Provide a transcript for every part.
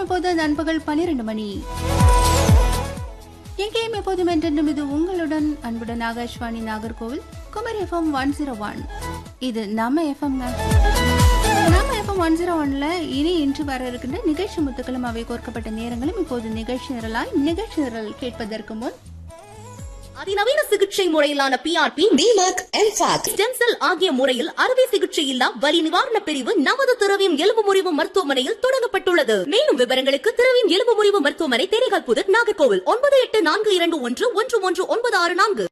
இப்போது நண்பகல் பனிரெண்டு மணி எங்கேயும் எப்போதும் என்றென்றும் இது உங்களுடன் அன்புடன் Akashvani Nagercoil Kumari FM one zero one இது நம்ம எஃப்எம் நம்ம எஃப்எம் ஒன் ஜீரோ ஒன்ல இனி இன்று வர இருக்கின்ற நிகழ்ச்சி முத்துக்களும் அவை கோர்க்கப்பட்ட நேரங்களும் இப்போது நிகழ்ச்சி நிரலாய் நிகழ்ச்சி நிரல் கேட்பதற்கு முன் அதிநவீன சிகிச்சை முறையிலான PRP DMAC MFAC stem cell ஆகிய முறையில் அறுவை சிகிச்சை இல்லா வலி நிவாரண பிரிவு நமது திரவியம் எலும்பு முறிவு மருத்துவமனையில் தொடங்கப்பட்டுள்ளது மேலும் விவரங்களுக்கு திரவியம் எலும்பு முறிவு மருத்துவமனை தேனிகால் புதர் நாகர்கோவில் ஒன்பது எட்டு நான்கு இரண்டு ஒன்று ஒன்று ஒன்று ஒன்பது ஆறு நான்கு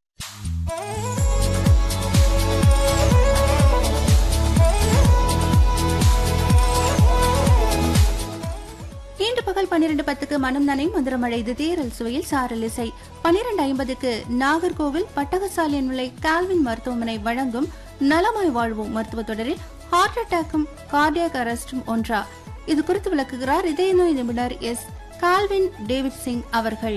இன்று பகல் பன்னிரண்டு பத்துக்கு மனம் நனை மதுரமழை இது தேரல் சுவையில் சாரல் இசை பன்னிரண்டு ஐம்பதுக்கு நாகர்கோவில் பட்டகசாலியின் விலை கால்வின் மருத்துவமனை வழங்கும் நலமாய் வாழ்வோம் மருத்துவ தொடரில் ஹார்ட் அட்டாக்கும் கார்டியாக் அரெஸ்டும் ஒன்றா இது குறித்து விளக்குகிறார் இதய நோய் நிபுணர் எஸ் கால்வின் டேவிட் சிங் அவர்கள்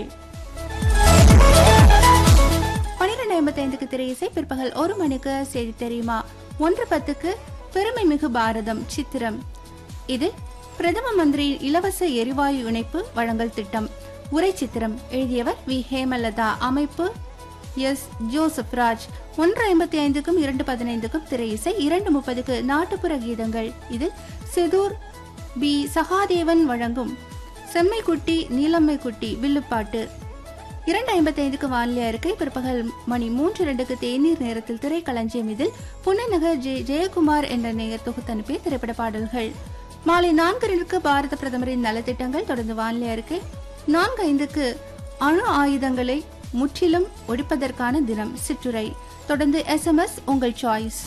பனிரெண்டு ஐம்பத்தி ஐந்துக்கு திரை இசை பிற்பகல் ஒரு மணிக்கு செய்தி தெரியுமா ஒன்று பத்துக்கு பெருமை மிகு பாரதம் சித்திரம் இது பிரதம மந்திரி இலவச எரிவாயு இணைப்பு வழங்கல் திட்டம் உரை சித்திரம் எழுதியவர் வி ஹேமலதா அமைப்பு எஸ் ஜோசப் ராஜ் ஒன்று ஐம்பத்தி ஐந்துக்கும் இரண்டு பதினைந்துக்கும் திரை இசை இரண்டு முப்பதுக்கு நாட்டுப்புற கீதங்கள் இதில் செதூர் பி சகாதேவன் வழங்கும் செம்மைக்குட்டி நீலம்மைக்குட்டி வில்லுப்பாட்டு இரண்டு ஐம்பத்தி ஐந்துக்கு வானிலை அறிக்கை பிற்பகல் மணி மூன்று இரண்டுக்கு தேநீர் நேரத்தில் திரைக்களஞ்சியம் இதில் புன்னநகர் ஜெய ஜெயக்குமார் என்ற நேயர் தொகுத்து அனுப்பிய திரைப்பட பாடல்கள் மாலை நான்கு இரண்டுக்கு பாரத பிரதமரின் நலத்திட்டங்கள் தொடர்ந்து வானிலை அறிக்கை நான்கு ஐந்துக்கு அணு ஆயுதங்களை முற்றிலும் ஒழிப்பதற்கான தினம் சிற்றுரை தொடர்ந்து எஸ்எம்எஸ் உங்கள் சாய்ஸ்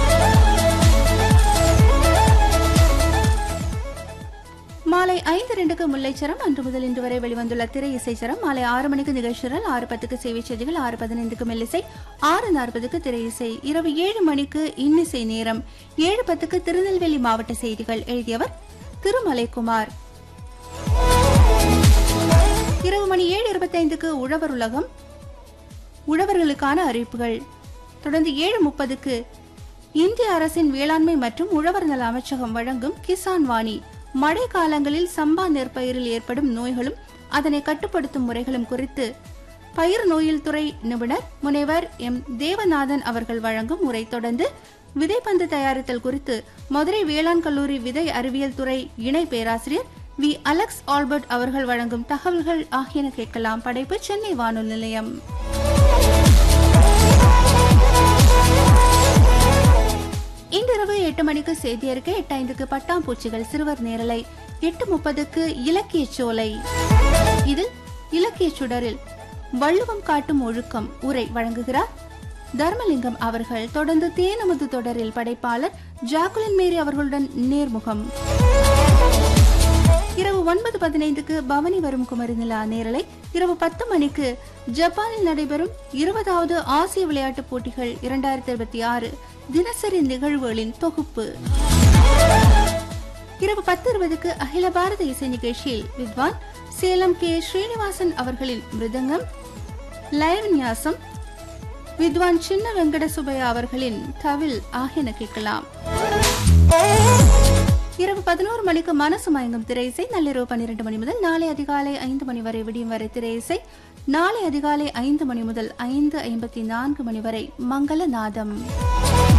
மாலை ஐந்து ரெண்டுக்கு முல்லைச்சரம் அன்று முதல் இன்று வரை வெளிவந்துள்ள திரை இசைச்சரம் மாலை ஆறு மணிக்கு நிகழ்ச்சிகள் ஆறு பத்துக்கு சேவை செய்திகள் ஆறு பதினைந்துக்கு மெல்லிசை ஆறு நாற்பதுக்கு திரை இசை இரவு ஏழு மணிக்கு இன்னிசை நேரம் ஏழு பத்துக்கு திருநெல்வேலி மாவட்ட செய்திகள் எழுதியவர் திருமலைக்குமார் இரவு மணி ஏழு இருபத்தைந்துக்கு உழவர் உலகம் உழவர்களுக்கான அறிவிப்புகள் தொடர்ந்து ஏழு முப்பதுக்கு இந்திய அரசின் வேளாண்மை மற்றும் உழவர் நல அமைச்சகம் வழங்கும் கிசான் வாணி மழை காலங்களில் சம்பா நெற்பயிரில் ஏற்படும் நோய்களும் அதனை கட்டுப்படுத்தும் முறைகளும் குறித்து பயிர் நோயில் துறை நிபுணர் முனைவர் எம் தேவநாதன் அவர்கள் வழங்கும் உரை தொடர்ந்து விதைப்பந்து தயாரித்தல் குறித்து மதுரை வேளாண் கல்லூரி விதை அறிவியல் துறை இணை பேராசிரியர் வி அலெக்ஸ் ஆல்பர்ட் அவர்கள் வழங்கும் தகவல்கள் ஆகியன கேட்கலாம் படைப்பு சென்னை வானொலி நிலையம் இன்றிரவு எட்டு மணிக்கு செய்தி அறிக்கை எட்டு ஐந்துக்கு பட்டாம்பூச்சிகள் சிறுவர் நேரலை எட்டு முப்பதுக்கு இலக்கிய சோலை இதில் இலக்கிய சுடரில் வள்ளுவம் காட்டும் ஒழுக்கம் உரை வழங்குகிறார் தர்மலிங்கம் அவர்கள் தொடர்ந்து தேனமுது தொடரில் படைப்பாளர் ஜாக்குலின் மேரி அவர்களுடன் நேர்முகம் இரவு ஒன்பது பதினைந்துக்கு பவனி வரும் குமரி நிலா நேரலை இரவு பத்து மணிக்கு ஜப்பானில் நடைபெறும் இருபதாவது ஆசிய விளையாட்டுப் போட்டிகள் இரண்டாயிரத்தி இருபத்தி ஆறு தினசரி நிகழ்வுகளின் தொகுப்பு இரவு பத்து இருபதுக்கு அகில பாரத இசை நிகழ்ச்சியில் வித்வான் சேலம் கே ஸ்ரீனிவாசன் அவர்களின் மிருதங்கம் லயவின்யாசம் வித்வான் சின்ன வெங்கட சுப்பையா அவர்களின் தவில் ஆகியன கேட்கலாம் இரவு பதினோரு மணிக்கு மனசு மயங்கும் திரை இசை நள்ளிரவு பன்னிரண்டு மணி முதல் நாளை அதிகாலை ஐந்து மணி வரை விடியும் வரை திரை இசை நாளை அதிகாலை ஐந்து மணி முதல் ஐந்து ஐம்பத்தி நான்கு மணி வரை மங்கள நாதம்